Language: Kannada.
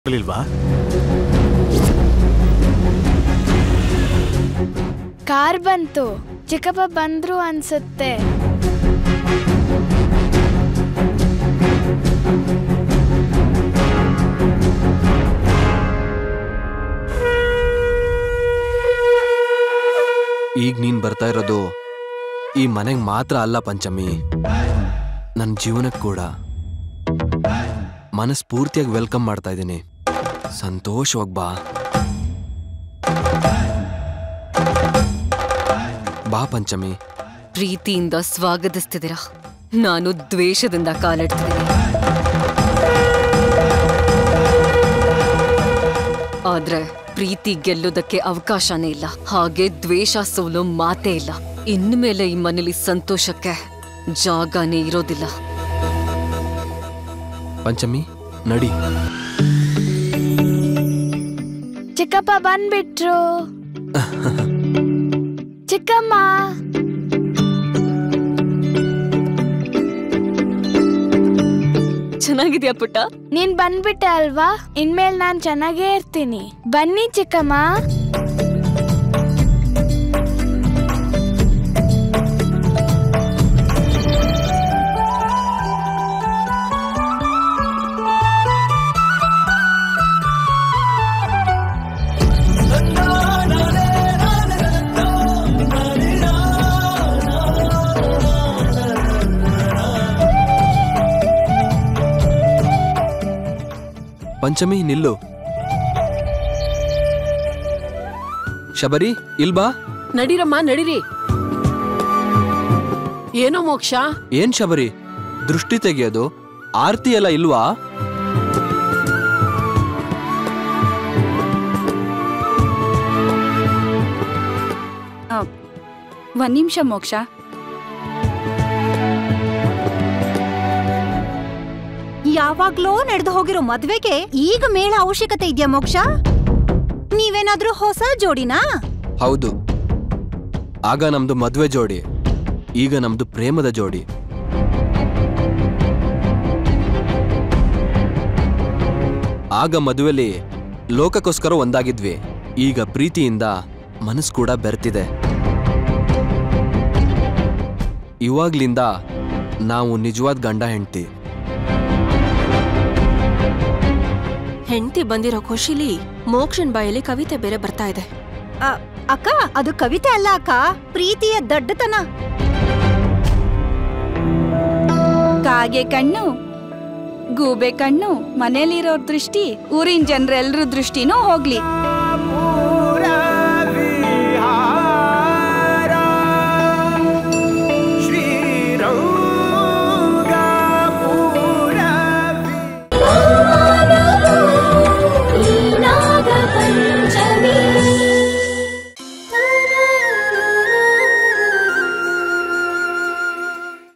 ಇರ್ಲಿಲ್ವಾ ಕಾರ್ ಬಂತು ಚಿಕ್ಕಪ್ಪ ಬಂದ್ರು ಅನ್ಸುತ್ತೆ ಈಗ ನೀನ್ ಬರ್ತಾ ಇರೋದು ಈ ಮನೆಗೆ ಮಾತ್ರ ಅಲ್ಲ ಪಂಚಮಿ ನನ್ನ ಜೀವನಕ್ಕೆ ಕೂಡ ಮನಸ್ಫೂರ್ತಿಯಾಗಿ ವೆಲ್ಕಮ್ ಮಾಡ್ತಾ ಇದ್ದೀನಿ ಸಂತೋಷವಾಗಿ ಬಾ ಬಾ ಪಂಚಮಿ ಪ್ರೀತಿಯಿಂದ ಸ್ವಾಗತಿಸ್ತಿದ್ದೀರಾ ನಾನು ದ್ವೇಷದಿಂದ ಕಾಲಿಡ್ತಿದ್ದೀನಿ ಆದ್ರೆ ಪ್ರೀತಿ ಗೆಲ್ಲೋದಕ್ಕೆ ಅವಕಾಶನೇ ಇಲ್ಲ ಹಾಗೆ ದ್ವೇಷ ಸೋಲೋ ಮಾತೇ ಇಲ್ಲ ಇನ್ಮೇಲೆ ಈ ಮನೇಲಿ ಸಂತೋಷಕ್ಕೆ ಜಾಗನೇ ಇರೋದಿಲ್ಲ ಪಂಚಮಿ ನಡಿ ಚಿಕ್ಕಪ್ಪ ಬಂದ್ಬಿಟ್ರು ಚಿಕ್ಕಮ್ಮ ಚೆನ್ನಾಗಿದ್ಯಾ ಪುಟ್ಟ ನೀನ್ ಬಂದ್ಬಿಟ್ಟೆ ಅಲ್ವಾ ಇನ್ಮೇಲ್ ನಾನ್ ಚೆನ್ನಾಗೇ ಇರ್ತೀನಿ ಬನ್ನಿ ಚಿಕ್ಕಮ್ಮ ಪಂಚಮಿ ನಿಲ್ಲು ಶಬರಿ ಇಲ್ಬಾ ನಡೀರಮ್ಮ ನಡೀರಿ ಏನೋ ಮೋಕ್ಷ ಏನ್ ಶಬರಿ ದೃಷ್ಟಿ ತೆಗೆಯೋದು ಆರ್ತಿ ಎಲ್ಲ ಇಲ್ವಾ ಒಂದ್ ನಿಮಿಷ ಮೋಕ್ಷ ಯಾವಾಗ್ಲೋ ನಡೆದು ಹೋಗಿರೋ ಮದ್ವೆಗೆ ಈಗ ಮೇಳ ಅವಶ್ಯಕತೆ ಇದೆಯಾ ಮೋಕ್ಷ ನೀವೇನಾದ್ರೂ ಹೊಸ ಜೋಡಿನಾ ಹೌದು ಆಗ ನಮ್ದು ಮದ್ವೆ ಜೋಡಿ ಈಗ ನಮ್ದು ಪ್ರೇಮದ ಜೋಡಿ ಆಗ ಮದುವೆಲಿ ಲೋಕಕ್ಕೋಸ್ಕರ ಒಂದಾಗಿದ್ವಿ ಈಗ ಪ್ರೀತಿಯಿಂದ ಮನಸ್ಸು ಕೂಡ ಬೆರ್ತಿದೆ ಇವಾಗ್ಲಿಂದ ನಾವು ನಿಜವಾದ ಗಂಡ ಹೆಂಡ್ತಿ ಹೆಂಡತಿ ಬಂದಿರೋ ಖುಷಿಲಿ ಮೋಕ್ಷನ್ ಬಾಯಲ್ಲಿ ಕವಿತೆ ಬೇರೆ ಬರ್ತಾ ಇದೆ ಅ- ಅಕ್ಕ ಅದು ಕವಿತೆ ಅಲ್ಲ ಅಕ್ಕ ಪ್ರೀತಿಯ ದಡ್ಡತನ ಕಾಗೆ ಕಣ್ಣು ಗೂಬೆ ಕಣ್ಣು ಮನೇಲಿರೋ ದೃಷ್ಟಿ ಊರಿನ ಜನರೆಲ್ರ ದೃಷ್ಟಿನೂ ಹೋಗ್ಲಿ